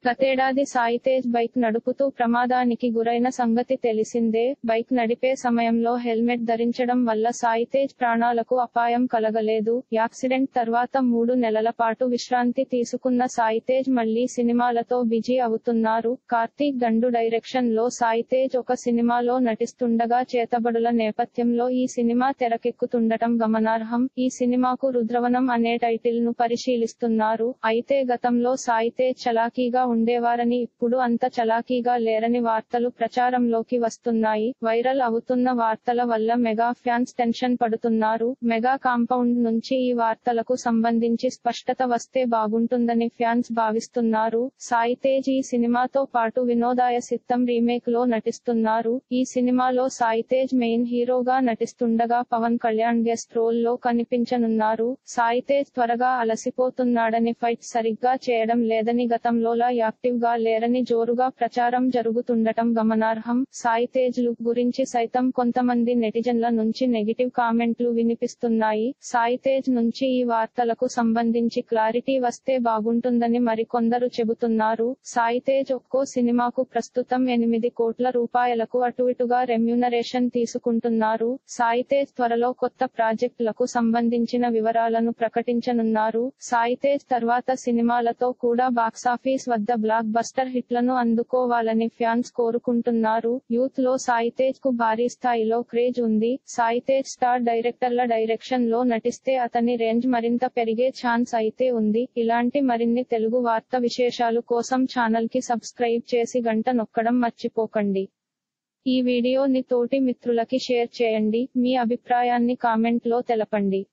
గతేడాది సాయితేజ్ బైక్ నడుపుతూ ప్రమాదానికి గురైన సంగతి తెలిసిందే బైక్ నడిపే సమయంలో హెల్మెట్ ధరించడం వల్ల సాయితేజ్ ప్రాణాలకు అపాయం కలగలేదు యాక్సిడెంట్ తర్వాత మూడు నెలల పాటు విశ్రాంతి తీసుకున్న సాయితేజ్ మళ్లీ సినిమాలతో బిజీ అవుతున్నారు కార్తీక్ గండు డైరెక్షన్ లో సాయితేజ్ ఒక సినిమాలో నటిస్తుండగా చేతబడుల నేపథ్యంలో ఈ సినిమా తెరకెక్కుతుండటం గమనార్హం ఈ సినిమాకు రుద్రవనం అనే టైటిల్ ను పరిశీలిస్తున్నారు అయితే గతంలో సాయితేజ్ చలాకీగా ఉండేవారని ఇప్పుడు అంత చలాకీగా లేరని వార్తలు ప్రచారంలోకి వస్తున్నాయి వైరల్ అవుతున్న వార్తల వల్ల మెగా ఫ్యాన్స్ టెన్షన్ పడుతున్నారు మెగా కాంపౌండ్ నుంచి ఈ వార్తలకు సంబంధించి స్పష్టత వస్తే బాగుంటుందని ఫ్యాన్స్ భావిస్తున్నారు సాయి తేజ్ ఈ సినిమాతో పాటు వినోదాయ సిద్ధం రీమేక్ లో నటిస్తున్నారు ఈ సినిమాలో సాయి తేజ్ మెయిన్ హీరోగా నటిస్తుండగా పవన్ కళ్యాణ్ గెస్ట్ రోల్ లో కనిపించనున్నారు సాయి తేజ్ త్వరగా అలసిపోతున్నాడని ఫైట్ సరిగ్గా చేయడం లేదని గతంలోలా యాక్టివ్ గా లేరని జోరుగా ప్రచారం జరుగుతుండటం గమనార్హం సాయి తేజ్ లుక్ గురించి సైతం కొంతమంది నెటిజన్ల నుంచి నెగిటివ్ కామెంట్లు వినిపిస్తున్నాయి సాయి తేజ్ నుంచి ఈ వార్తలకు సంబంధించి క్లారిటీ వస్తే బాగుంటుందని మరికొందరు చెబుతున్నారు సాయి తేజ్ ఒక్కో సినిమాకు ప్రస్తుతం ఎనిమిది కోట్ల రూపాయలకు అటు ఇటుగా రెమ్యూనరేషన్ తీసుకుంటున్నారు సాయి తేజ్ త్వరలో కొత్త ప్రాజెక్టులకు సంబంధించిన వివరాలను ప్రకటించనున్నారు సాయి తేజ్ తర్వాత సినిమాలతో కూడా బాక్సాఫీస్ వద్ద బ్లాక్ బస్టర్ హిట్లను అందుకోవాలని ఫ్యాన్స్ కోరుకుంటున్నారు యూత్ లో సాయి తేజ్ కు భారీ స్థాయిలో క్రేజ్ ఉంది సాయి తేజ్ స్టార్ డైరెక్టర్ల డైరెక్షన్ లో నటిస్తే అతని రేంజ్ మరింత పెరిగే ఛాన్స్ అయితే ఉంది ఇలాంటి మరిన్ని తెలుగు వార్త విశేషాలు కోసం ఛానల్ కి సబ్స్క్రైబ్ చేసి గంట నొక్కడం మర్చిపోకండి ఈ వీడియోని తోటి మిత్రులకి షేర్ చేయండి మీ అభిప్రాయాన్ని కామెంట్ లో తెలపండి